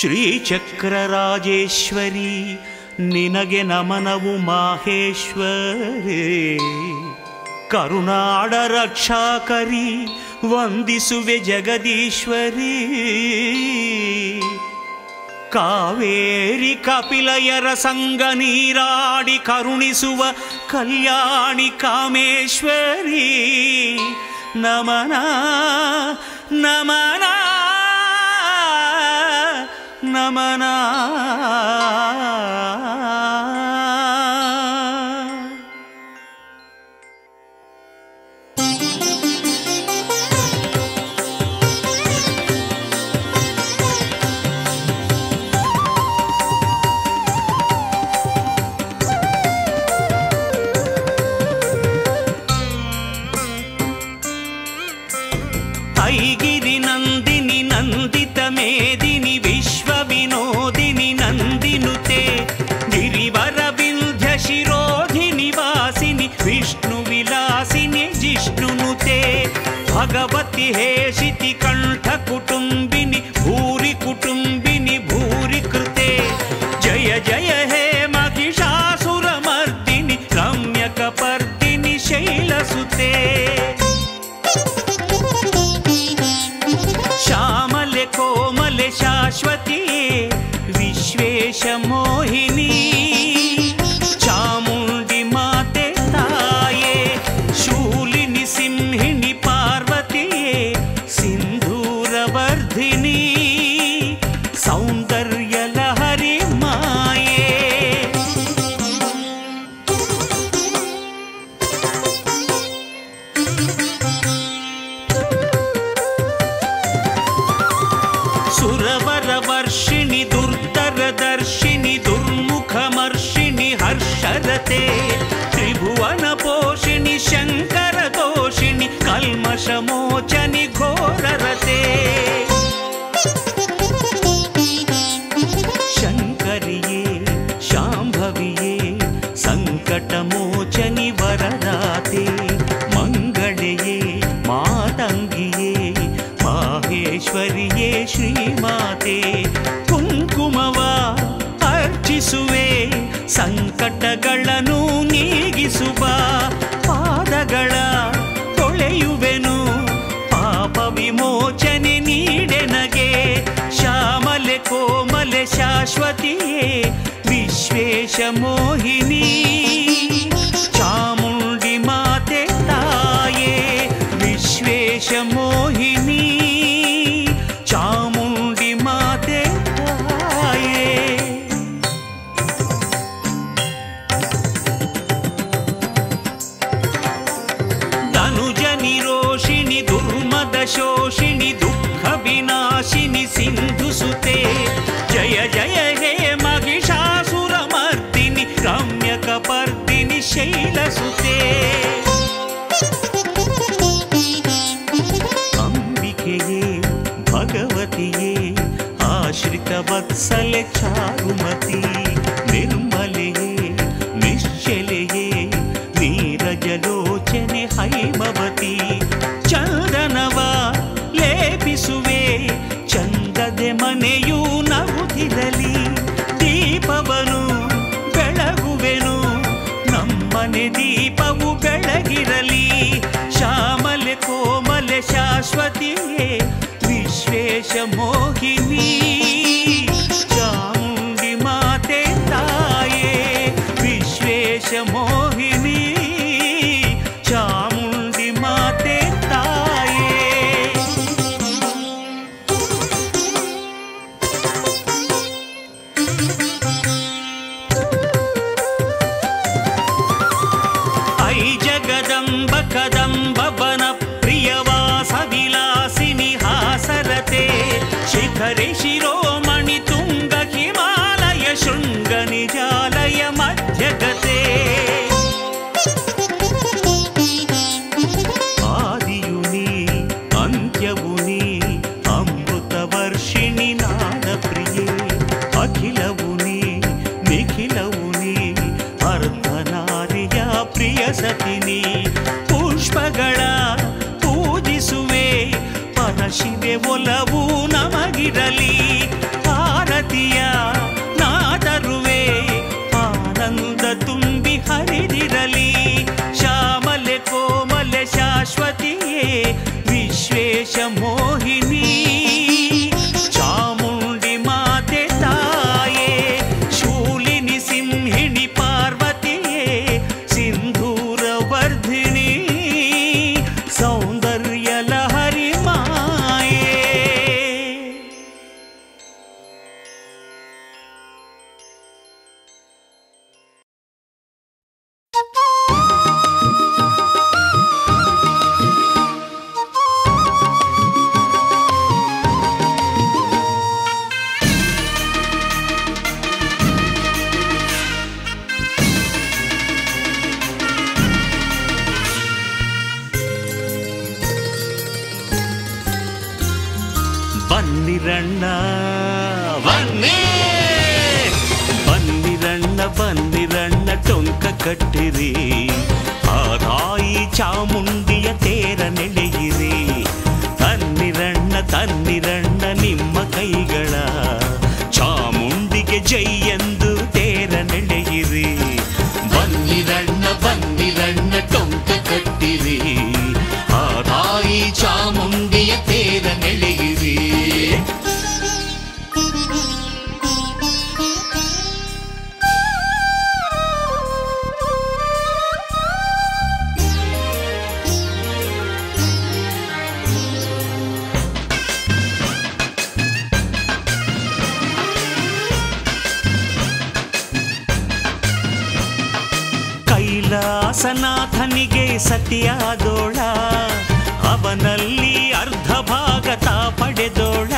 ಶ್ರೀಚಕ್ರರಾಜೇಶ್ವರಿ ನಿನಗೆ ನಮನವು ಮಾಹೇಶ್ವರೇ ಕರುನಾಡ ರಕ್ಷಾಕರಿ ವಂದಿಸುವೆ ಜಗದೀಶ್ವರಿ ಕಾವೇರಿ ಕಪಿಲಯರ ಸಂಗ ನೀರಾಡಿ ಕರುಣಿಸುವ ಕಲ್ಯಾಣಿ ಕಾಮೇಶ್ವರಿ ನಮನ ನಮನ ನಮನ ಐಗಿರಿ ನಂದಿನಿ ನಂದಿತ ಮೇದಿನಿ ವಿಶ್ವ ವಿನೋದಿನಿ ನಂದಿನುತೆ ಗಿರಿವರ ವಿಂಧ್ಯ ಶಿರೋಧಿನಿ ವಾಸಿನಿ ವಿಷ್ಣು ವಿಲಾಸಿನಿ ಜಿಷ್ಣುನುತೆ ಭಗವತಿ ಹೇಷಿತಿ ಕಂಠ ಕುಟುಂಬಿನಿ ಭೂರಿ ಕುಟುಂಬಿನಿ ಭೂರಿ ಕೃತೆ ಜಯ ಜಯ ಹೇ ಮಹಿಷಾಸುರ ಮರ್ದಿನಿ ರಮ್ಯ ಕಪರ್ದಿನಿ ಶೈಲಸುತೆ श्यामले कोमले शाश्वती विश्वेश मोहिनी चामुण्डि माते ताये शूलिनि सिंहिणि पार्वती सिन्धूरवर्धिनी सौन्दर्यलहरि माये सुरवरवर्षिणि दुर्धरदर्शिनि दुर्मुखमर्षिणि हर्षरते त्रिभुवनपोषिणि शङ्करदोषिणि कल्मषमोचनि घोररते शङ्करिये शाम्भविये सङ्कटमोचनि वरदाते मङ्गलये मातङ्गिये ಮಾಹೇಶ್ವರಿಯೇ ಶ್ರೀಮಾತೆ ಕುಂಕುಮವ ಅರ್ಚಿಸುವೆ ಸಂಕಟಗಳನ್ನು ನೀಗಿಸುವ ಪಾದಗಳ ತೊಳೆಯುವೆನು ಪಾಪ ವಿಮೋಚನೆ ನೀಡೆನಗೆ ಶ್ಯಾಮಲೆ ಕೋಮಲೆ ಶಾಶ್ವತಿಯೇ ವಿಶ್ವೇಶ ಮೋಹಿನಿ ಚಾಮುಂಡಿ ಮಾತೆ ತಾಯೇ ವಿಶ್ವೇಶ ಮೋಹಿನಿ ಚಾಮುಂಡಿ ಮಾತೆ ತಾಯೇ ಧನುಜ ನಿರೋಷಿಣಿ ದುರ್ಮದ ಶೋಷಿಣಿ ದುಃಖ ವಿನಾಶಿನಿ ಸಿಂಧು ಸುತೆ ಜಯ ಜಯ ಹೇ ಮಹಿಷಾಸುರ ಮರ್ದಿನಿ ರಮ್ಯ ಕಪರ್ದಿನಿ ಶೈಲಸುತೆ ಅಂಬಿಕೆಯೇ ಭಗವತಿಯೇ ಆಶ್ರಿತ ವತ್ಸಲೆ ಚಾರುಮತಿ ನಿರ್ಮಲೆಯೇ ನಿಶ್ಚಲೆಯೇ ನೀರಜಲೋಚನೆ ಹೈಮವತಿ ಚಂದನವ ಲೇಪಿಸುವೆ ಚಂದದೆ ಮನೆಯೂ ನಗುತ್ತಿರಲಿ ದೀಪವನು ಬೆಳಗುವೆನು ನಮ್ಮನೆ ದೀಪವು ಬೆಳಗಿರಲಿ ಶ್ಯಾಮಲೆ ಕೋಮಲೆ ಶಾಶ್ವತಿಯೇ ವಿಶ್ವೇಶ ಮೋಹಿನಿ ಚಾಮುಂಡಿ ಮಾತೆ ತಾಯೇ ವಿಶ್ವೇಶ ಮೋಹಿನಿ ಚಾಮುಂಡಿ ಮಾತೆ ತಾಯೇ ಐ ಜಗದಂಬ ಕದಂಬ ವನ ಪ್ರಿಯವಾಸ ವಿಲಾಸಿನಿ ಹಾಸರತೆ ಶಿಖರಿ ಶಿರೋಮಣಿ ತುಂಗ ಹಿಮಾಲಯ ಶೃಂಗ ನಿಜಾಲಯ ಮಧ್ಯಗತೆ ಆದಿಯು ನೀ ಅಂತ್ಯವು ನೀ ಅಮೃತ ವರ್ಷಿಣಿ ನಾದ ಪ್ರಿಯೆ ಅಖಿಲವು ನೀ ನಿಖಿಲವು ನೀ ಅರ್ಧನಾರಿಯ ಪ್ರಿಯ ಸತಿನಿ ಪುಷ್ಪಗಳ ಪೂಜಿಸುವೆ ಪರಶಿವೆ ಒಲವು ನಮಗಿರಲಿ ಆರತಿ ಬನ್ನಿರಣ್ಣ ಬನ್ನಿ ಬನ್ನಿರಣ್ಣ ಬನ್ನಿರಣ್ಣ ಟೊಂಕ ಕಟ್ಟಿರಿ ಆ ತಾಯಿ ಚಾಮುಂಡಿಯ ತೇರ ನೆಳೆಯಿರಿ ತನ್ನಿರಣ್ಣ ತನ್ನಿರಣ್ಣ ನಿಮ್ಮ ಕೈಗಳ ಚಾಮುಂಡಿಗೆ ಜೈ ಎಂದು ತೇರ ನೆಳೆಯಿರಿ ಬನ್ನಿರಣ್ಣ ಬನ್ನಿರಣ್ಣ ಟೊಂಕ ಕಟ್ಟಿರಿ ಆ ತಾಯಿ ಚಾಮುಂಡಿಯ ತೇರ ನೆಳೆಯಿರಿ ಕೈಲಾಸನಾಥನಿಗೆ ಸತಿಯಾದೋಳ ಅವನಲ್ಲಿ ಅರ್ಧ ಭಾಗ ತಾ ಪಡೆದೋಳ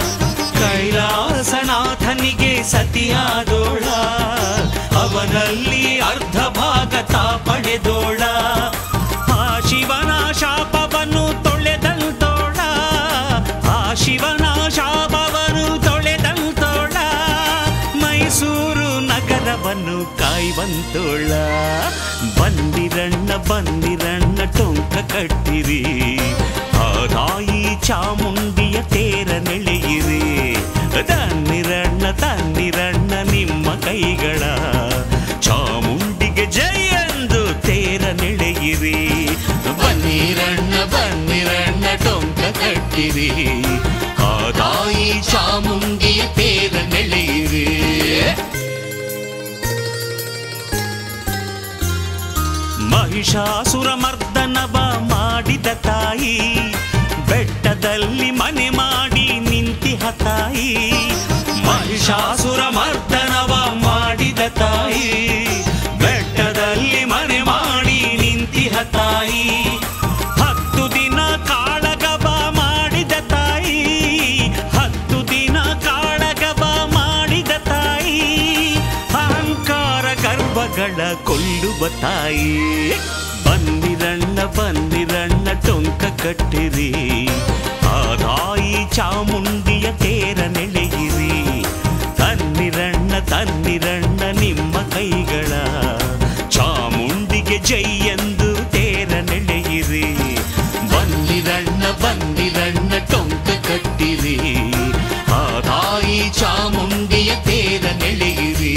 ಕೈಲಾಸನಾಥನಿಗೆ ಸತಿಯಾದೋಳ ಅವನಲ್ಲಿ ಅರ್ಧ ಭಾಗ ತಾ ಪಡೆದೋಳ ಆ ಶಿವನ ಶಾಪವನ್ನು ತೊಳೆದಂತೋಳ ಆ ಶಿವನ ಶಾಪವನ್ನು ತೊಳೆದಂತೋಳ ಮೈಸೂರು ನಗರವನ್ನು ಕಾಯ್ವಂತೋಳ ಬಂದಿರಣ್ಣ ಬಂದಿರಣ್ಣ ಟೊಂಕ ಕಟ್ಟಿರಿ ಆ ತಾಯಿ ಚಾಮುಂಡಿಯ ತೇರ ನೆಳೆಯಿರಿ ತನ್ನಿರಣ್ಣ ತನ್ನಿರಣ್ಣ ನಿಮ್ಮ ಕೈಗಳ ಚಾಮುಂಡಿಗೆ ಜೈ ಎಂದು ತೇರ ನೆಳೆಯಿರಿ ಬನ್ನಿರಣ್ಣ ಬನ್ನಿರಣ್ಣ ಟೊಂಕ ಕಟ್ಟಿರಿ ಆ ತಾಯಿ ಚಾಮುಂಡಿಯ ತೇರ ನೆಳೆಯಿರಿ ಮಹಿಷಾಸುರ ಮರ್ದನವ ಮಾಡಿದ ತಾಯಿ ಬೆಟ್ಟದಲ್ಲಿ ಮನೆ ಮಾಡಿ ನಿಂತಿಹ ತಾಯಿ ಮಹಿಷಾಸುರ ಮರ್ದನವ ಮಾಡಿದ ತಾಯಿ ಬೆಟ್ಟದಲ್ಲಿ ಮನೆ ಮಾಡಿ ನಿಂತಿಹ ತಾಯಿ ಹತ್ತು ದಿನ ಕಾಳಗವ ಮಾಡಿದ ತಾಯಿ ಹತ್ತು ದಿನ ಕಾಳಗವ ಮಾಡಿದ ತಾಯಿ ಅಹಂಕಾರ ಗರ್ವಗಳ ಕೊಲ್ಲುವ ತಾಯಿ ಬಂದಿರಣ್ಣ ಬಂದಿರಣ್ಣ ಟೊಂಕ ಕಟ್ಟಿರಿ ಆ ತಾಯಿ ಚಾಮುಂಡಿಯ ತೇರ ನೆಳೆಯಿರಿ ತನ್ನಿರಣ್ಣ ತನ್ನಿರಣ್ಣ ನಿಮ್ಮ ಕೈಗಳ ಚಾಮುಂಡಿಗೆ ಜೈ ಎಂದು ತೇರ ನೆಳೆಯಿರಿ ಬಂದಿರಣ್ಣ ಬಂದಿರಣ್ಣ ಟೊಂಕ ಕಟ್ಟಿರಿ ಆ ತಾಯಿ ಚಾಮುಂಡಿಯ ತೇರ ನೆಳೆಯಿರಿ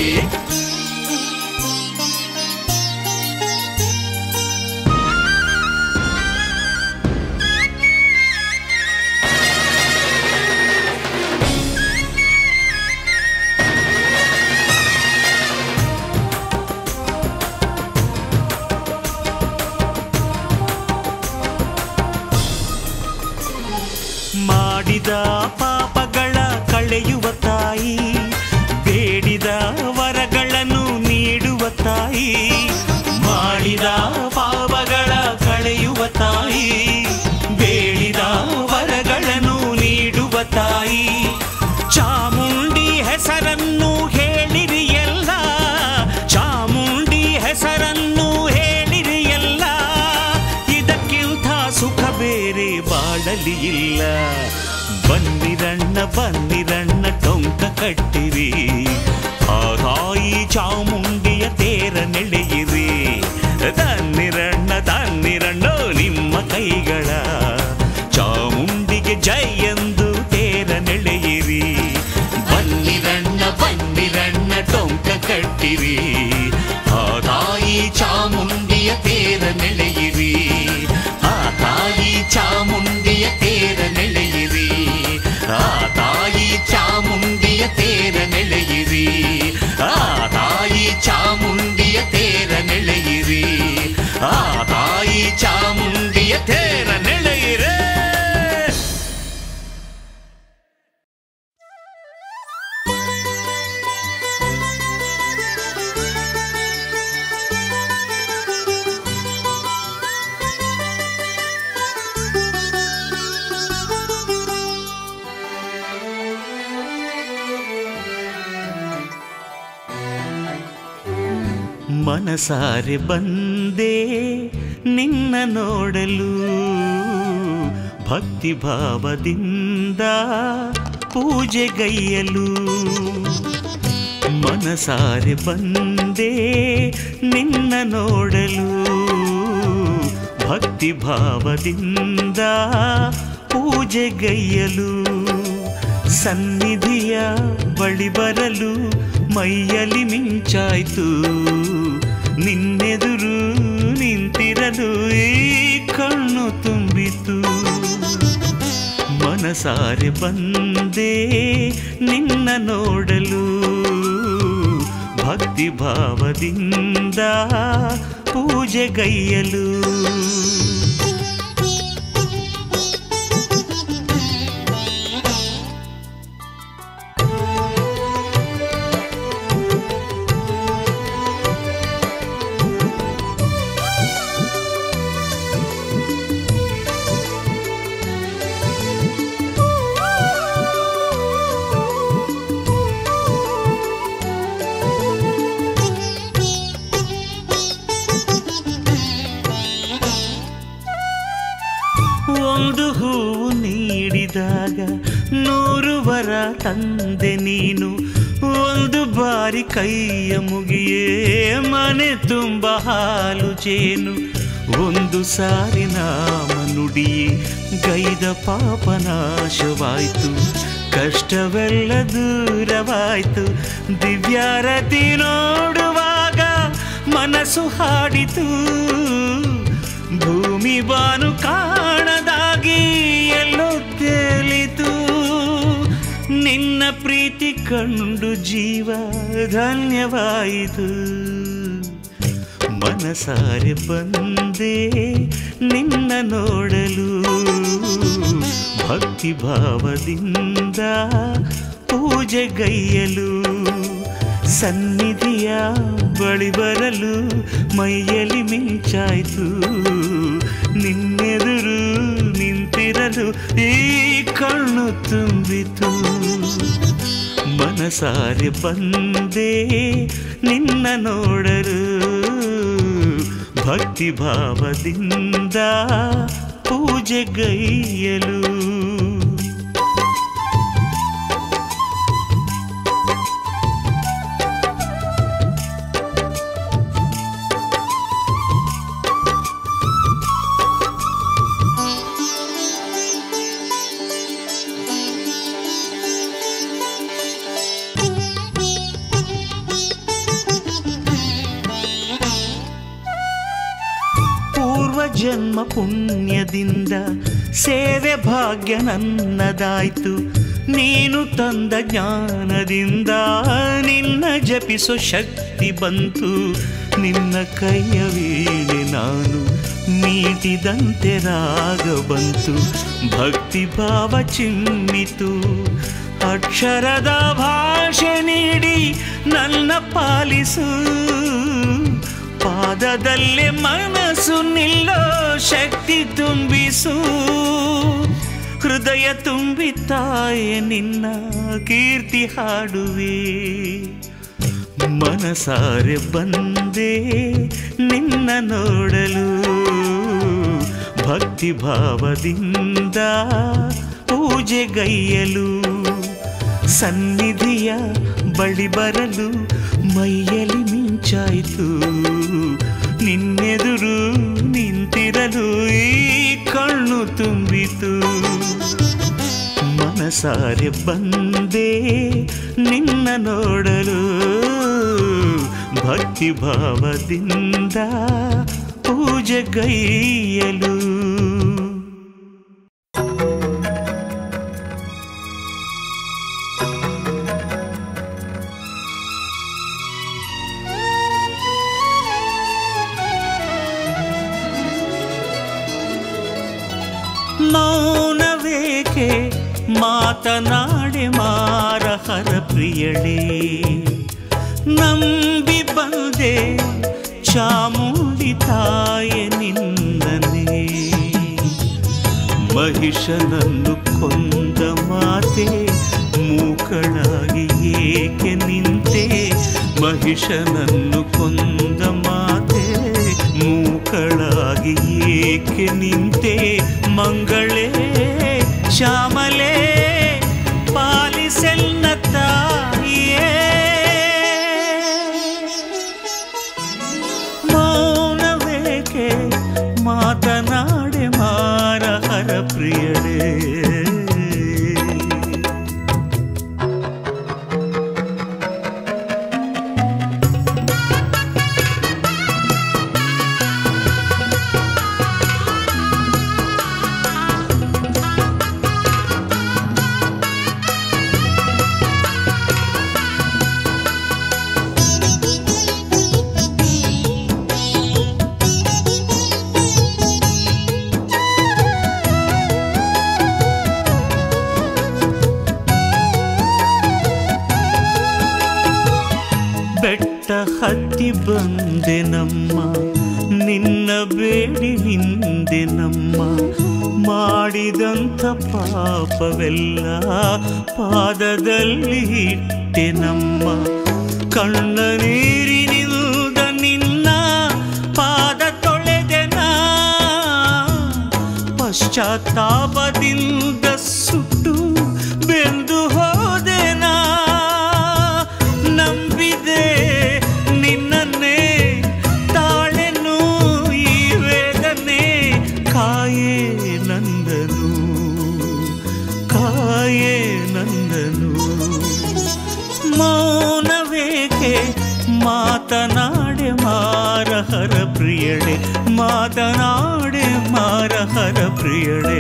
ಮಾಡಿದ ಪಾಪಗಳ ಕಳೆಯುವ ತಾಯಿ ಬೇಡಿದ ವರಗಳನ್ನು ನೀಡುವ ತಾಯಿ ಮಾಡಿದ ಪಾಪಗಳ ಕಳೆಯುವ ತಾಯಿ ಬೇಡಿದ ವರಗಳನ್ನು ನೀಡುವ ತಾಯಿ ಚಾಮುಂಡಿ ಹೆಸರನ್ನು ಹೇಳಿರಿ ಎಲ್ಲ ಚಾಮುಂಡಿ ಹೆಸರನ್ನು ಹೇಳಿರಿ ಎಲ್ಲ ಇದಕ್ಕಿಂತ ಸುಖ ಬೇರೆ ಬಾಳಲಿ ಇಲ್ಲ ಬನ್ನಿರಣ್ಣ ಬನ್ನಿರಣ್ಣ ಟೊಂಕ ಕಟ್ಟಿರಿ ಆ ತಾಯಿ ಚಾಮುಂಡಿಯ ತೇರ ನೆಳೆಯಿರಿ ತನ್ನಿರಣ್ಣ ತನ್ನಿರಣ್ಣ ನಿಮ್ಮ ಕೈಗಳ ಚಾಮುಂಡಿಗೆ ಜೈ ಎಂದು ತೇರ ನೆಳೆಯಿರಿ ಬನ್ನಿರಣ್ಣ ಬನ್ನಿರಣ್ಣ ಟೊಂಕ ಕಟ್ಟಿರಿ ಆ ತಾಯಿ ಚಾಮುಂಡಿಯ ತೇರ ನೆಳೆಯಿರಿ ಆ ತಾಯಿ ಚಾಮುಂಡಿಯ ತೇರ ನೆಳೆಯಿರಿ ಆ ತಾಯಿ ಚಾಮುಂಡಿಯ ತೇರ ನೆಳೆಯಿರಿ ಆ ತಾಯಿ ಚಾಮುಂಡಿಯ ತೇರ ನೆಳೆಯಿರಿ ಆ ತಾಯಿ ಚಾಮುಂಡಿಯ ತೇರ ನೆಳೆಯಿರೇ ಮನಸಾರೆ ಬಂದೆ ನಿನ್ನ ನೋಡಲು ಭಕ್ತಿ ಭಾವದಿಂದ ಪೂಜೆಗೈಯಲು ಮನಸಾರೆ ಬಂದೆ ನಿನ್ನ ನೋಡಲು ಭಕ್ತಿ ಭಾವದಿಂದ ಪೂಜೆಗೈಯಲು ಸನ್ನಿಧಿಯ ಬಳಿ ಬರಲು ಮೈಯಲಿ ಮಿಂಚಾಯ್ತು ನಿನ್ನೆದುರು ನಿಂತಿರಲು ಈ ಕಣ್ಣು ತುಂಬಿತು ಮನಸಾರೆ ಬಂದೆ ನಿನ್ನ ನೋಡಲು ಭಕ್ತಿ ಭಾವದಿಂದ ಪೂಜೆಗೈಯಲು ಒಂದು ಹೂವು ನೀಡಿದಾಗ ನೂರು ವರ ತಂದೆ ನೀನು ಒಂದು ಬಾರಿ ಕೈಯ ಮುಗಿಯೇ ಮನೆ ತುಂಬ ಹಾಲು ಜೇನು ಒಂದು ಸಾರಿ ನಾಮ ನುಡಿಯೇ ಗೈದ ಪಾಪ ನಾಶವಾಯ್ತು ಕಷ್ಟವೆಲ್ಲ ದೂರವಾಯ್ತು ದಿವ್ಯಾರತಿ ನೋಡುವಾಗ ಮನಸ್ಸು ಹಾಡಿತು ಭೂಮಿ ಬಾನು ಕಾಣದಾಗಿ ಎಲ್ಲೋ ತೇಲಿತು ನಿನ್ನ ಪ್ರೀತಿ ಕಂಡು ಜೀವ ಧನ್ಯವಾಯಿತು ಮನಸಾರೆ ಬಂದೆ ನಿನ್ನ ನೋಡಲು ಭಕ್ತಿ ಭಾವದಿಂದ ಪೂಜೆಗೈಯಲು ಸನ್ನಿಧಿಯ ಬಳಿ ಬರಲು ಮೈಯಲಿ ಮಿಂಚಾಯ್ತು ನಿನ್ನೆದುರು ನಿಂತಿರಲು ಈ ಕಣ್ಣು ತುಂಬಿತು ಮನಸಾರೆ ಬಂದೆ ನಿನ್ನ ನೋಡಲು ಭಕ್ತಿ ಭಾವದಿಂದ ಪೂಜೆಗೈಯಲು ಪೂರ್ವ ಜನ್ಮ ಪುಣ್ಯದಿಂದ ಸೇವೆ ಭಾಗ್ಯ ನನ್ನದಾಯ್ತು ನೀನು ತಂದ ಜ್ಞಾನದಿಂದ ನಿನ್ನ ಜಪಿಸೋ ಶಕ್ತಿ ಬಂತು ನಿನ್ನ ಕೈಯ ವೇಳೆ ನಾನು ಮೀಟಿದಂತೆ ರಾಗ ಬಂತು ಭಕ್ತಿ ಭಾವ ಚಿಮ್ಮಿತು ಅಕ್ಷರದ ಭಾಷೆ ನೀಡಿ ನನ್ನ ಪಾಲಿಸು ಪಾದದಲ್ಲೇ ಮನಸ್ಸು ನಿಲ್ಲೋ ಶಕ್ತಿ ತುಂಬಿಸು ಹೃದಯ ತುಂಬಿ ತಾಯೆ ನಿನ್ನ ಕೀರ್ತಿ ಹಾಡುವೆ ಮನಸಾರೆ ಬಂದೆ ನಿನ್ನ ನೋಡಲು ಭಕ್ತಿ ಭಾವದಿಂದ ಪೂಜೆಗೈಯಲು ಸನ್ನಿಧಿಯ ಬಳಿ ಬರಲು ಮೈಯಲಿ ಮಿಂಚಾಯಿತು ನಿನ್ನೆದುರು ನಿಂತಿರಲು ಈ ಕಣ್ಣು ತುಂಬಿತು ಮನಸಾರೆ ಬಂದೆ ನಿನ್ನ ನೋಡಲು ಭಕ್ತಿ ಭಾವದಿಂದ ಪೂಜೆಗೈಯಲು ಮೌನವೇಕೆ ಮಾತನಾಡೆ ಮಾರಹರ ಪ್ರಿಯಳೇ ನಂಬಿ ಬಂದೆ ಚಾಮುಂಡಿ ತಾಯೆ ನಿನ್ನನೇ ಮಹಿಷನನ್ನು ಕೊಂದ ಮಾತೆ ಮೂಕಳಾಗಿ ಏಕೆ ನಿಂತೆ ಮಹಿಷನನ್ನು ಕೊಂದ ಮಾತೆ ಮೂಕಳಾಗಿ ಏಕೆ ನಿಂತೆ ಮಂಗಳೇ ಶ್ಯಾಮಲೇ ಬೆಟ್ಟ ಹತ್ತಿ ಬಂದೆ ನಮ್ಮ ನಿನ್ನ ಬೇಡಿ ಹಿಂದೆ ನಮ್ಮ ಮಾಡಿದಂಥ ಪಾಪವೆಲ್ಲ ಪಾದದಲ್ಲಿ ಇಟ್ಟೆ ನಮ್ಮ ಕಣ್ಣ ನೀರಿನಿಂದ ನಿನ್ನ ಪಾದ ತೊಳೆದೆನಾ ಪಶ್ಚಾತ್ತಾಪದಿಂದ ಸುಟ್ಟು ಬೆಂದು ಹೋದೆನಾ ನಂಬಿದೆ ನಿನ್ನನ್ನೇ ತಾಳೆನು ಈ ವೇದನೆ ಕಾಯೇ ನಂದನು ಕಾಯೇ ನಂದನು ಮೌನವೇಕೆ ಮಾತನಾಡೆ ಮಾರಹರ ಪ್ರಿಯಳೆ ಮಾತನಾಡೆ ಮಾರಹರ ಪ್ರಿಯಳೆ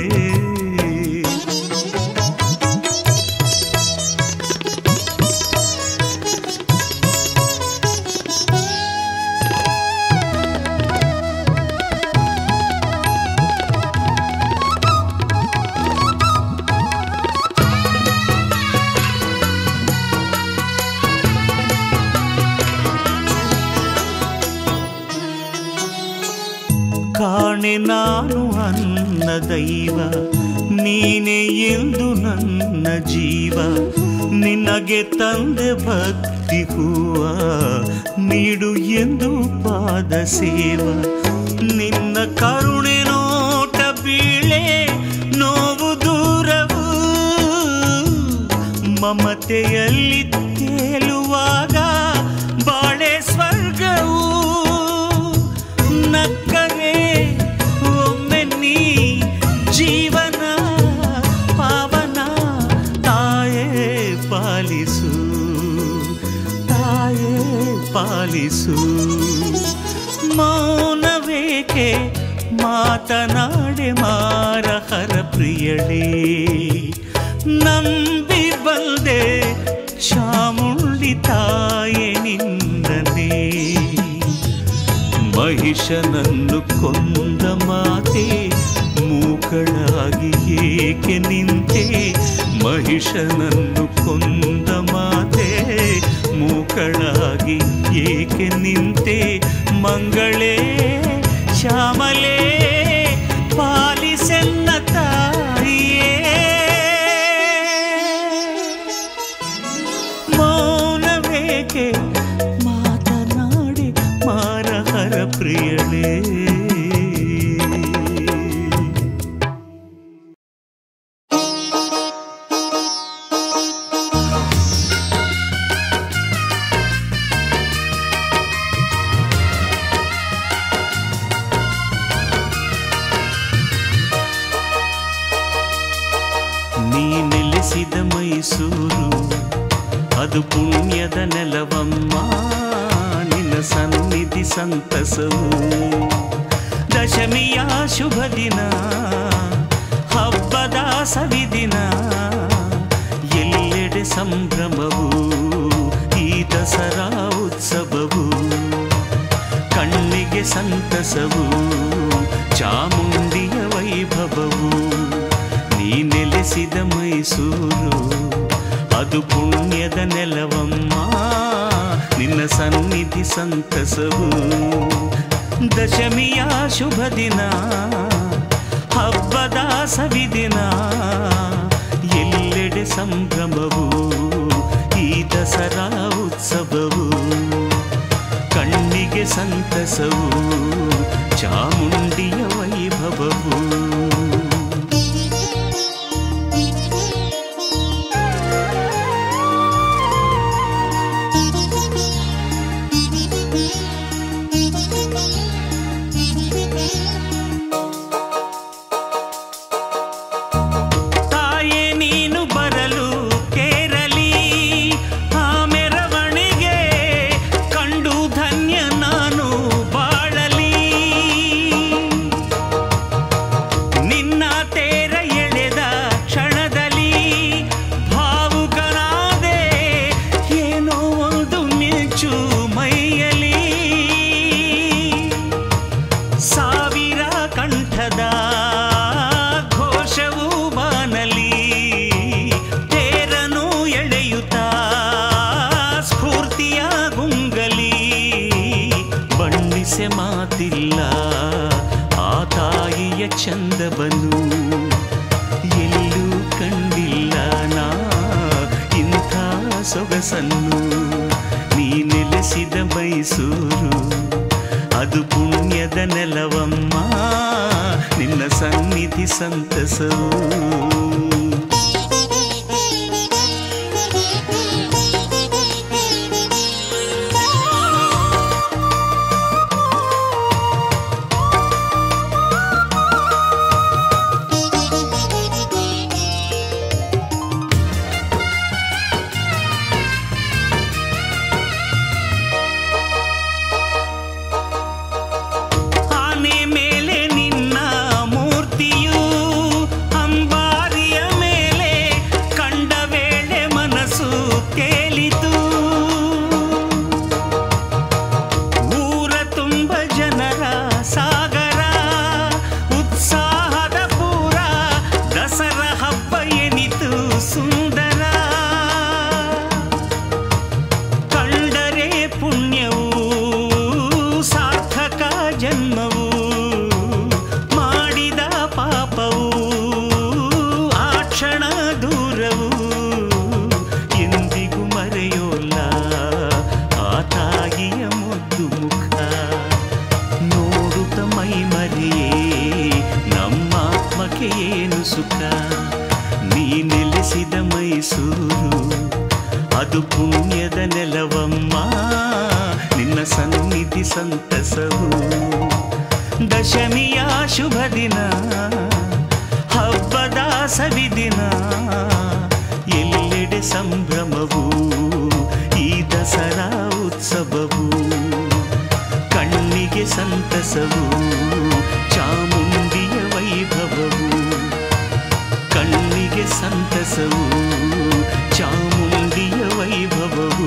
ಕಾಣೆ ನಾನು ಅನ್ನ ದೈವ ನೀನೆ ಎಂದು ನನ್ನ ಜೀವ ನಿನಗೆ ತಂದೆ ಭಕ್ತಿ ಹೂವ ನೀಡು ಎಂದು ಪಾದ ಸೇವ ನಿನ್ನ ಕರುಣೆ ನೋಟ ಬೀಳೆ ನೋವು ದೂರವು ಮಮತೆಯಲ್ಲಿ ತೇಲುವಾಗ ಬಾಳೆ ಸ್ವರ್ಗವು ನಕ್ಕರೆ ಒಮ್ಮೆ ನೀ ಜೀವನ ಪಾವನ ತಾಯೇ ಪಾಲಿಸು ತಾಯೇ ಪಾಲಿಸು ಮೌನವೇಕೆ ಮಾತನಾಡೆ ಮಾರಹರ ಪ್ರಿಯಳೇ ನಂಬಿ ಬಂದೆ ಚಾಮುಂಡಿ ತಾಯೆ ನಿಂದನೆ ಮಹಿಷನನ್ನು ಕೊಂದ ಮಾತೆ ಮೂಕಳಾಗಿ ಏಕೆ ನಿಂತೆ ಮಹಿಷನನ್ನು ಕೊಂದ ಮಾತೆ ಮೂಕಳಾಗಿ ಏಕೆ ನಿಂತೆ ಮಂಗಳೇ ಶ್ಯಾಮಲೇ ಪಾಲಿಸೆನ್ನ ತಾಯಿಯೇ ಮೌನವೇಕೆ ಮಾತನಾಡಿ ಮಾರಹರ ಪ್ರಿಯಳೇ ನೀ ನೆಲೆಸಿದ ಮೈಸೂರು ಅದು ಪುಣ್ಯದ ನೆಲವಮ್ಮ ನಿನ್ನ ಸನ್ನಿಧಿ ಸಂತಸವು ದಶಮಿಯ ಶುಭ ದಿನ ಹಬ್ಬದ ಸವಿದಿನ ಎಲ್ಲೆಡೆ ಸಂಭ್ರಮವು ಈ ದಸರಾ ಉತ್ಸವವು ಕಣ್ಣಿಗೆ ಸಂತಸವು ಚಾಮುಂಡಿಯ ವೈಭವವು ನೀ ನೆಲೆಸಿದ ಮೈಸೂರು ಅದು ಪುಣ್ಯದ ನೆಲವಮ್ಮ ನಿನ್ನ ಸನ್ನಿಧಿ ಸಂತಸವು ದಶಮಿಯ ಶುಭ ದಿನ ಹಬ್ಬದ ಸವಿದಿನ ಎಲ್ಲೆಡೆ ಸಂಭ್ರಮವು ಈ ದಸರಾ ಉತ್ಸವವು ಕಣ್ಣಿಗೆ ಸಂತಸವು ಚಾಮುಂಡಿಯ ವೈಭವವು ತಾಯೇ ನೀನು ಬರಲು ಕೇರಲಿ ಆ ಮೆರವಣಿಗೆ ಕಂಡು ಧನ್ಯ ನಾನು ಬಾಳಲಿ ನಿನ್ನ ತೇರ ಎಳೆದ ಕ್ಷಣದಲ್ಲಿ ಭಾವುಕನಾದೆ ಏನೋ ಒಂದು ಮಿಂಚು ಮೈಯಲಿ ಸಾವಿರ ಕಂಠದ ಘೋಷವು ಬಾನಲಿ ತೇರನು ಎಳೆಯುತ್ತಾ ಸ್ಫೂರ್ತಿಯ ಆಸೆ ಮಾತಿಲ್ಲ ಆ ತಾಯಿಯ ಚಂದವನು ಎಲ್ಲೂ ಕಂಡಿಲ್ಲ ನಾ ಇಂಥ ಸೊಗಸನ್ನು ನೀ ನೆಲೆಸಿದ ಮೈಸೂರು ಅದು ಪುಣ್ಯದ ನೆಲವಮ್ಮ ನಿನ್ನ ಸನ್ನಿಧಿ ಸಂತಸವು ಆನೆ ಮೇಲೆ ನಿನ್ನ ಮೂರ್ತಿಯು ಅಂಬಾರಿಯ ಮೇಲೆ ಕಂಡ ವೇಳೆ ಮನಸ್ಸು ತೇಲಿತು ಊರ ತುಂಬ ಜನರ ಸಾಗರ ಉತ್ಸಾಹದ ಪೂರ ದಸರ ಹಬ್ಬ ಎನಿತು ಸುಂದರ ಕಂಡರೆ ಪುಣ್ಯವು ಸಾರ್ಥಕ ಜನ್ಮವು ಮಾಡಿದ ಪಾಪವು ಆ ಕ್ಷಣ ದೂರವು ಎಂದಿಗೂ ಮರೆಯೋಲ್ಲ ಆ ತಾಯಿಯ ಮುದ್ದು ಮುಖ ನೋಡುತ್ತ ಮೈ ಮರೆಯೇ ನಮ್ಮಾತ್ಮಕ್ಕೆ ಏನು ಸುಖ ನೀ ನೆಲೆಸಿದ ಮೈಸೂರು ಅದು ಪುಣ್ಯದ ನೆಲವಮ್ಮ ನಿನ್ನ ಸನ್ನಿಧಿ ಸಂತಸವು ದಶಮಿಯ ಶುಭ ದಿನ ಹಬ್ಬದ ಸವಿದಿನ ಎಲ್ಲೆಡೆ ಸಂಭ್ರಮವು ಈ ದಸರಾ ಉತ್ಸವವು ಕಣ್ಣಿಗೆ ಸಂತಸವು ಚಾಮುಂಡಿಯ ವೈಭವವು ಕಣ್ಣಿಗೆ ಸಂತಸವು ಚಾಮುಂಡಿಯ ವೈಭವವು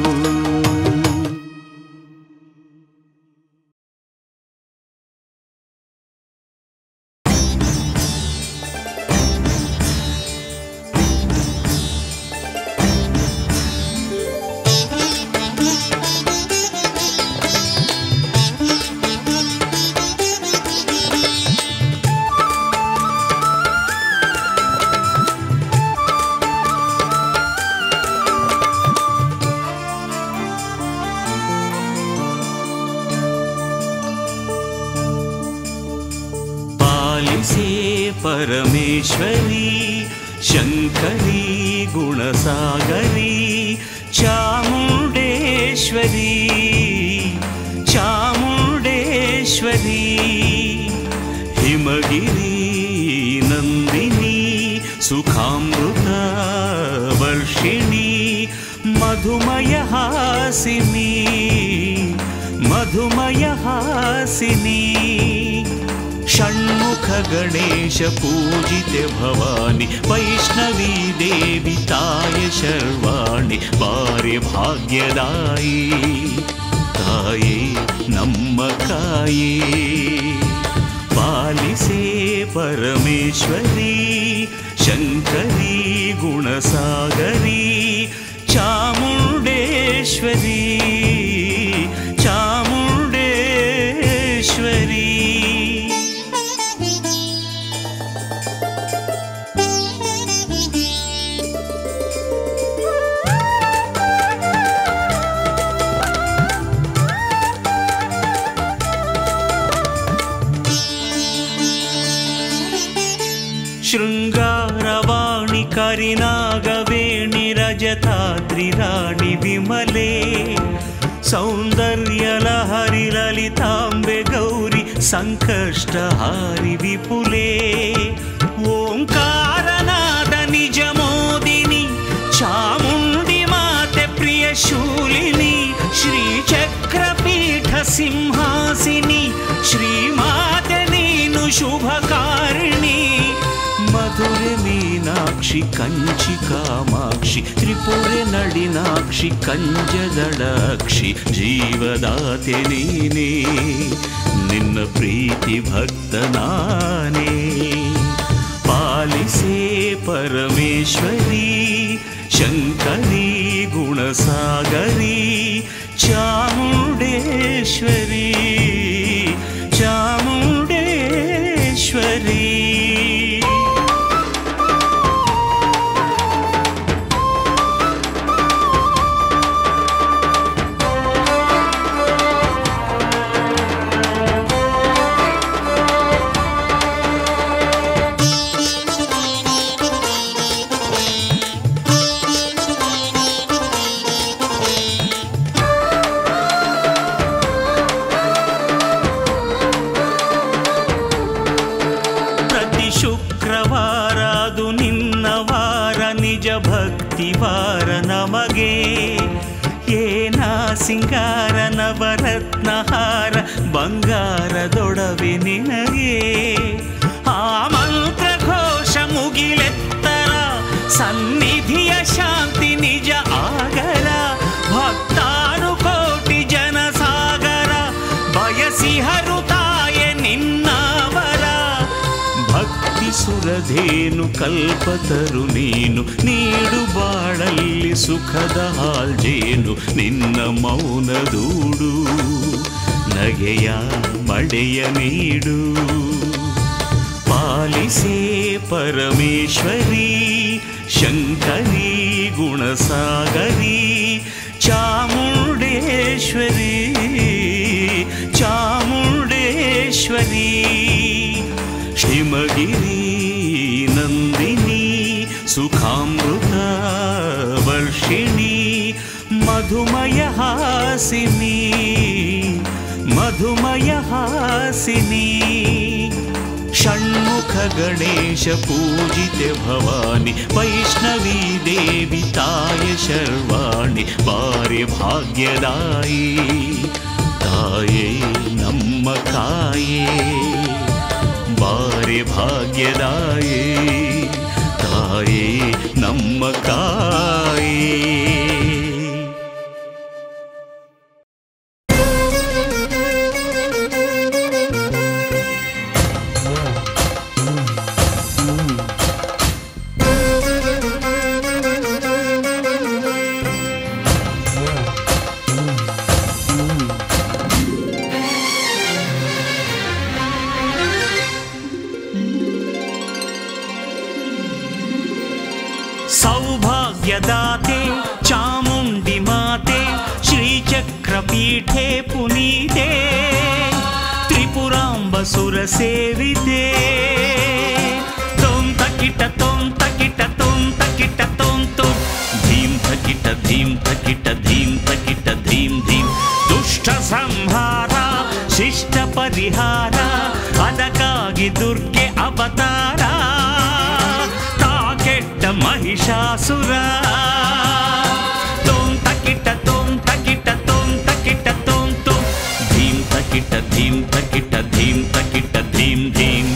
ಪಾಲಿಸೇ ಪರಮೇಶ್ವರಿ ಶಂಕರಿ ಗುಣಸಾಗರಿ ಚಾಮುಂಡೇಶ್ವರಿ ಚಾಮುಂಡೇಶ್ವರಿ ಹಿಮಗಿರಿ ನಂದಿನಿ ಸುಖಾಮೃತ ವರ್ಷಿಣಿ ಮಧುಮಯ ಹಾಸಿನಿ ಮಧುಮಯ ಹಾಸಿನಿ ಷಣ್ಮುಖ ಗಣೇಶ ಪೂಜಿತೆ ಭವಾನಿ ವೈಷ್ಣವಿ ದೇವಿ ತಾಯ ಶರ್ವಾಣಿ ಬಾರಿ ಭಾಗ್ಯದಾಯಿ ತಾಯೇ ನಮ್ಮ ಕಾಯೇ ಪಾಲಿಸೇ ಪರಮೇಶ್ವರಿ ಶಂಕರಿ ಗುಣಸಾಗರಿ ಚಾಮುಂಡೇಶ್ವರಿ ಚಾಮುಂಡೇಶ್ವರಿ ಶೃಂಗಾರವಾಣಿ ಕರಿನಾಗವೇಣಿ ರಜತಾದ್ರಿ ರಾಣಿ ವಿಮಲೆ ಸೌಂದರ್ಯ ಲಹರಿ ಲಲಿತಾಂಬೆ ಗೌರಿ ಸಂಕಷ್ಟಹಾರಿ ವಿಪುಲೆ ಓಂಕಾರನಾದ ನಿಜ ಮೋದಿನಿ ಚಾಮುಂಡಿ ಮಾತೆ ಪ್ರಿಯ ಶೂಲಿನಿ ಶ್ರೀಚಕ್ರಪೀಠ ಸಿಂಹಾಸಿನಿ ಶ್ರೀಮಾತೆ ನೀನು ಶುಭಕಾರಿಣಿ ಮಧುರೆ ಮೀನಾಕ್ಷಿ ಕಂಚಿ ಕಾಮಾಕ್ಷಿ ತ್ರಿಪುರೆ ನಳಿನಾಕ್ಷಿ ಕಂಜದಳಾಕ್ಷಿ ಜೀವದಾತೆ ನೀನೇ ನಿನ್ನ ಪ್ರೀತಿ ಭಕ್ತ ನಾನೇ ಪಾಲಿಸೇ ಪರಮೇಶ್ವರಿ ಶಂಕರಿ ಗುಣಸಾಗರಿ ಚಾಮುಂಡೇಶ್ವರಿ ಸಿಂಗಾರ ನವರತ್ನಹಾರ ಬಂಗಾರದೊಡವೆ ನಿನಗೆ ಆ ಮಂತ್ರ ಘೋಷ ಮುಗಿಲೆತ್ತರ ಸನ್ನಿಧಿಯ ಶಾಂತಿ ನಿಜ ಆಗರ ಭಕ್ತಾನು ಕೋಟಿ ಜನಸಾಗರ ಬಯಸಿಹರು ತಾಯೆ ನಿನ್ನವರ ಭಕ್ತಿ ಸುರಧೇನು ಕಲ್ಪತರು ನೀನು ನೀಡು ಬಾಳಲ್ಲಿ ಸುಖದ ಹಾಲ್ಜೇನು ನಿನ್ನ ಮೌನದೂಡು ನಗೆಯ ಮಡೆಯ ನೀಡು ಪಾಲಿಸೇ ಪರಮೇಶ್ವರಿ ಶಂಕರಿ ಗುಣಸಾಗರಿ ಚಾಮುಂಡೇಶ್ವರಿ ಚಾಮುಂಡೇಶ್ವರಿ ಹಿಮಗಿರಿ ನಂದಿನಿ ಸುಖಾಮೃತ ವರ್ಷಿಣಿ ಮಧುಮಯ ಹಾಸಿನಿ ಮಧುಮಯ ಹಾಸಿನಿ ಷಣ್ಮುಖ ಗಣೇಶ ಪೂಜಿತೆ ಭವಾನಿ ವೈಷ್ಣವಿ ದೇವಿ ತಾಯ ಶರ್ವಾಣಿ ಬಾರಿ ಭಾಗ್ಯದಾಯಿ ತಾಯೇ ನಮ್ಮ ಕಾಯೇ ಬಾರಿ ಭಾಗ್ಯದಾಯೇ ತಾಯೇ ನಮ್ಮ ಕಾಯೇ सौभाग्यदाते चामुण्डि माते श्रीचक्रपीठे पुनीते त्रिपुराम्बसुरसेविते तों तकिट तों तकिट तों तकिट तों तों धीं तकिट धीं तकिट धीं तकिट धीं धीं दुष्टसंहार ಶಿಷ್ಟಪರಿಹಾರ ಅದಕ್ಕಾಗಿ ದುರ್ಗೆ ಅವತಾರ ತಾ ಕೆಟ್ಟ ಮಹಿಷಾಸುರ ತೋಂ ತಕಿಟ ತೋಂ ತಕಿಟ ತೋಂ ತಕಿಟ ತೋಂ ತೋಂ ಧೀಂ ತಕಿಟ ಧೀಂ ತಕಿಟ ಧೀಂ ತಕಿಟ ಧೀಂ ಧೀಂ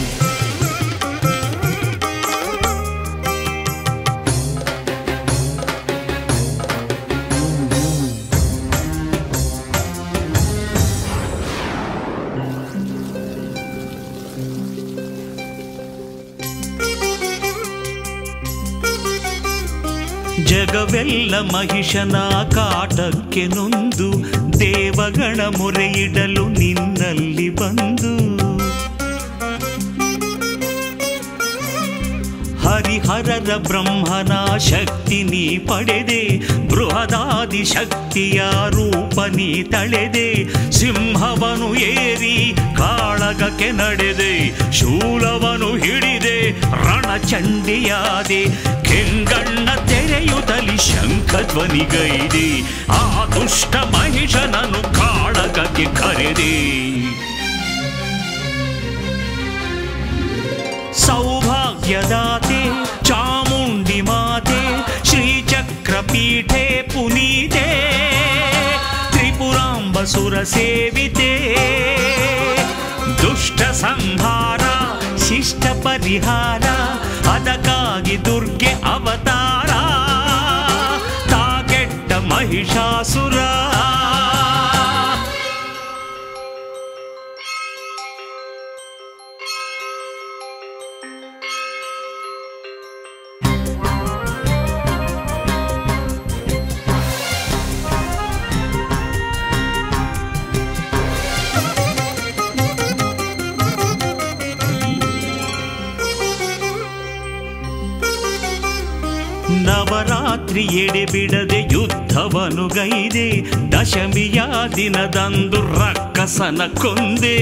ಜಗವೆಲ್ಲ ಮಹಿಷನ ಕಾಟಕ್ಕೆ ನೊಂದು ದೇವಗಣ ಮೊರೆಯಿಡಲು ನಿನ್ನಲ್ಲಿ ಬಂದು ಹರಿಹರದ ಬ್ರಹ್ಮನ ಶಕ್ತಿ ನೀ ಪಡೆದೆ ಬೃಹದಾದಿ ಶಕ್ತಿಯ ರೂಪ ನೀ ತಳೆದೆ ಸಿಂಹವನು ಏರಿ ಕಾಳಗಕ್ಕೆ ನಡೆದೆ ಶೂಲವನು ಹಿಡಿದೆ ರಣಚಂಡಿಯಾದೆ ಕೆಂಗಣ್ಣ ತೆರೆಯುತ್ತಲಿ ಶಂಖಧ್ವನಿಗೈದೆ ಆ ದುಷ್ಟ ಮಹಿಷನನ್ನು ಕಾಳಗಕ್ಕೆ ಕರೆದೆ ಸೌಭಾಗ್ಯದಾತೆ ಚಾಮುಂಡಿ ಮಾತೆ ಶ್ರೀಚಕ್ರಪೀಠೆ ಪುನೀತೆ ತ್ರಿಪುರಾಂಬಸುರ ಸೇವಿತೆ ದುಷ್ಟ ಸಂಹಾರ ಶಿಷ್ಟ ಪರಿಹಾರ ಅದಕ್ಕಾಗಿ ದುರ್ಗೆ ಅವತಾರ ತಾಗೆಟ್ಟ ಮಹಿಷಾಸುರ ನವರಾತ್ರಿ ಎಡೆ ಬಿಡದೆ ಯುದ್ಧವನು ಗೈದೆ ದಶಮಿಯ ದಿನದಂದು ರಕ್ಕಸನ ಕೊಂದೆ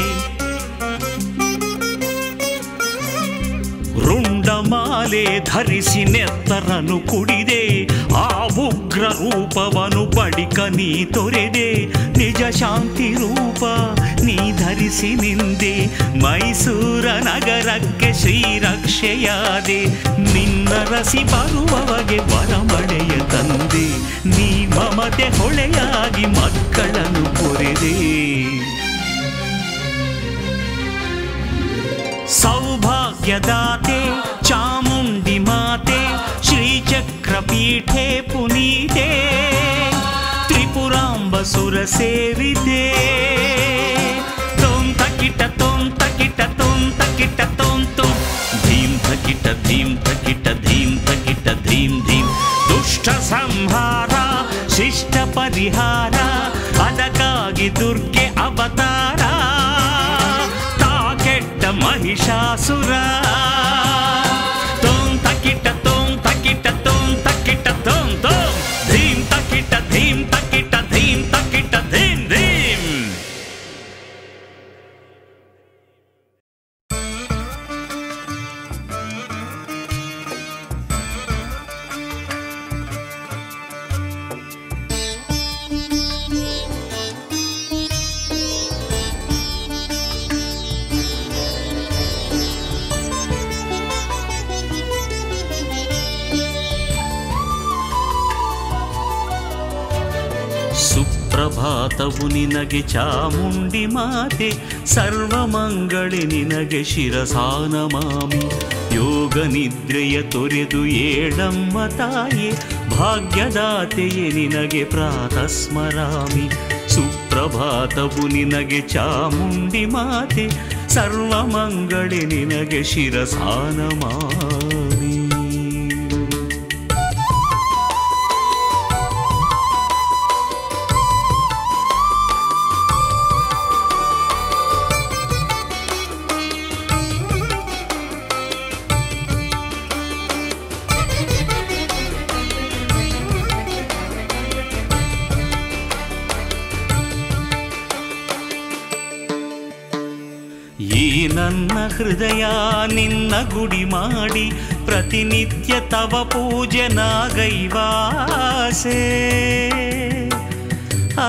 ರುಂಡಮಾಲೆ ಧರಿಸಿ ನೆತ್ತರನು ಕುಡಿದೆ ಆ ಉಗ್ರ ರೂಪವನು ಬಳಿಕ ನೀ ತೊರೆದೆ ನಿಜ ಶಾಂತಿ ರೂಪ ನೀ ಧರಿಸಿ ನಿಂದೆ ಮೈಸೂರ ನಗರಕ್ಕೆ ಶ್ರೀರಕ್ಷೆಯಾದೆ ನಿನ್ನ ರಸಿ ಬರುವವಗೆ ವರಮಳೆಯ ತಂದೆ ನೀ ಮಮ ಮಮತೆ ಹೊಳೆಯಾಗಿ ಮಕ್ಕಳನ್ನು ಪೊರೆದೆ ಸೌಭಾಗ್ಯದಾತೆ ಚಾಮುಂಡಿ ಮಾತೆ ಶ್ರೀಚಕ್ರಪೀಠೆ ಪುನೀತೆ ತ್ರಿಪುರಾಂಬ ಸುರ ಸೇವಿದೆ ತೋಂ ತಕಿಟ ತೋಂ ತಕಿಟ ತೋಂ ತಕಿಟ ತೋಂ ತೋಂ ಧೀಂ ತಕಿಟ ಧೀಂ ತಕಿಟ ಧೀಂ ತಕಿಟ ಧೀಂ ಧೀಂ ದುಷ್ಟ ಸಂಹಾರ ಶಿಷ್ಟ ಪರಿಹಾರ ಅದಕ್ಕಾಗಿ ದುರ್ಗೆ ಅವತಾರ ತಾ ಕೆಟ್ಟ ಮಹಿಷಾಸುರ ತೋಂ ತಕಿಟ ತೋಂ ತಕಿಟ ತೋಂ ತಕಿಟ ತೋಂ ತೋಂ ಧೀಂ ತಕಿಟ ಧೀಂ ತಕಿಟ ಧೀಂ ತಕಿಟ ಧೀಂ ಧೀಂ ಸುಪ್ರಭಾತವು ನಿನಗೆ ಚಾಮುಂಡಿ ಮಾತೆ ಸರ್ವಮಂಗಳಿ ನಿನಗೆ ಶಿರಸಾನ ಮಾಮಿ ಯೋಗ ನಿದ್ರೆಯ ತೊರೆದು ಏಳಮ್ಮ ತಾಯೆ ಭಾಗ್ಯದಾತೆಯೇ ನಿನಗೆ ಪ್ರಾತಸ್ಮರಾಮಿ ಸುಪ್ರಭಾತವು ನಿನಗೆ ಚಾಮುಂಡಿ ಮಾತೆ ಸರ್ವಮಂಗಳಿ ನಿನಗೆ ಶಿರಸಾನ ಮಾಮಿ ಈ ನನ್ನ ಹೃದಯ ನಿನ್ನ ಗುಡಿ ಮಾಡಿ ಪ್ರತಿನಿತ್ಯ ತವ ಪೂಜೆ ನಾಗೈವಾಸೆ ಆ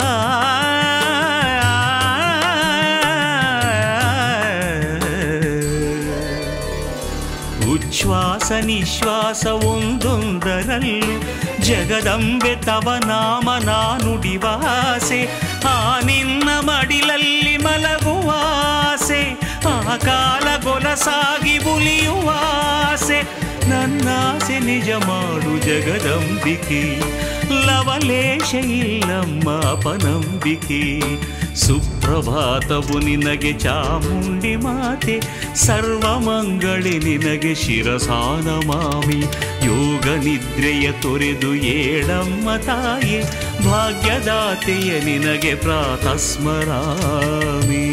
ಉಚ್ಛ್ವಾಸ ನಿಶ್ವಾಸ ಒಂದೊಂದರಲ್ಲೂ ಜಗದಂಬೆ ತವ ನಾಮ ನಾನುಡಿವಾಸೆ ಆ ನಿನ್ನ ಮಡಿಲಲ್ಲಿ ಮಲಗುವಾಸೆ ಆ ಕಾಲ ಗೊಲಸಾಗಿ ಬುಲಿಯುವಾಸೆ ನನ್ನಾಸೆ ನಿಜ ಮಾಡು ಜಗದಂಬಿಕೆ ಲವಲೇಶ ಇಲ್ಲಮ್ಮ ಅಪನಂಬಿಕೆ ಸುಪ್ರಭಾತವು ನಿನಗೆ ಚಾಮುಂಡಿ ಮಾತೆ ಸರ್ವಮಂಗಳಿ ನಿನಗೆ ಶಿರಸಾನ ಮಾಮಿ ಯೋಗ ನಿದ್ರೆಯ ತೊರೆದು ಏಳಮ್ಮ ತಾಯೆ ಭಾಗ್ಯದಾತೆಯ ನಿನಗೆ ಪ್ರಾತಸ್ಮರಾಮಿ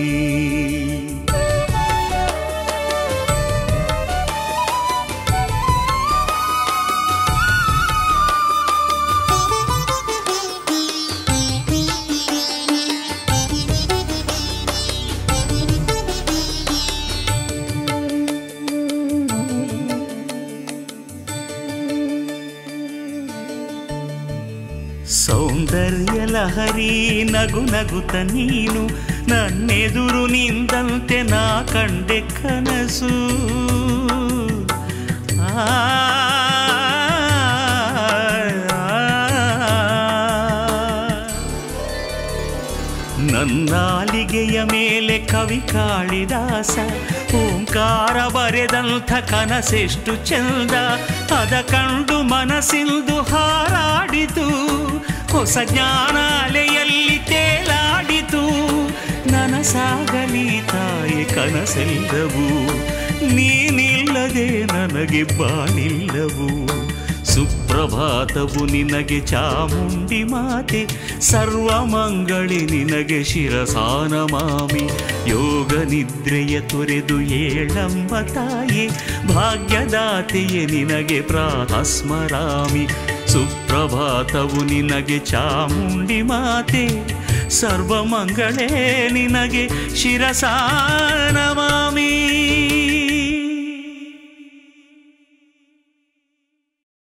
ಸೌಂದರ್ಯ ಲಹರಿ ನಗು ನಗುತ್ತ ನೀನು ನನ್ನೆದುರು ನಿಂದಂತೆ ನಾ ಕಂಡೆ ಕನಸು ಆ ನನ್ನಾಲಿಗೆಯ ಮೇಲೆ ಕವಿ ಕಾಳಿದಾಸ ಓಂಕಾರ ಬರೆದಂಥ ಕನಸೆಷ್ಟು ಚಂದ ಅದ ಕಂಡು ಮನಸ್ಸಿಂದು ಹಾರಾಡಿತು ಹೊಸ ಜ್ಞಾನಾಲೆಯಲ್ಲಿ ತೇಲಾಡಿತು ನನಸಾಗಲಿ ತಾಯಿ ಕನಸೆಲ್ಲವು ನೀನಿಲ್ಲದೆ ನನಗೆ ಬಾಳಿಲ್ಲವು ಸುಪ್ರಭಾತವು ನಿನಗೆ ಚಾಮುಂಡಿ ಮಾತೆ ಸರ್ವಮಂಗಳಿ ನಿನಗೆ ಶಿರಸಾನ ಮಾಮಿ ಯೋಗ ನಿದ್ರೆಯ ತೊರೆದು ಏಳಮ್ಮ ತಾಯೆ ಭಾಗ್ಯದಾತೆಯೇ ನಿನಗೆ ಪ್ರಾತಸ್ಮರಾಮಿ ಸುಪ್ರಭಾತವು ನಿನಗೆ ಚಾಮುಂಡಿ ಮಾತೆ ಸರ್ವಮಂಗಳೇ ನಿನಗೆ ಶಿರಸಾನ ಮಾಮಿ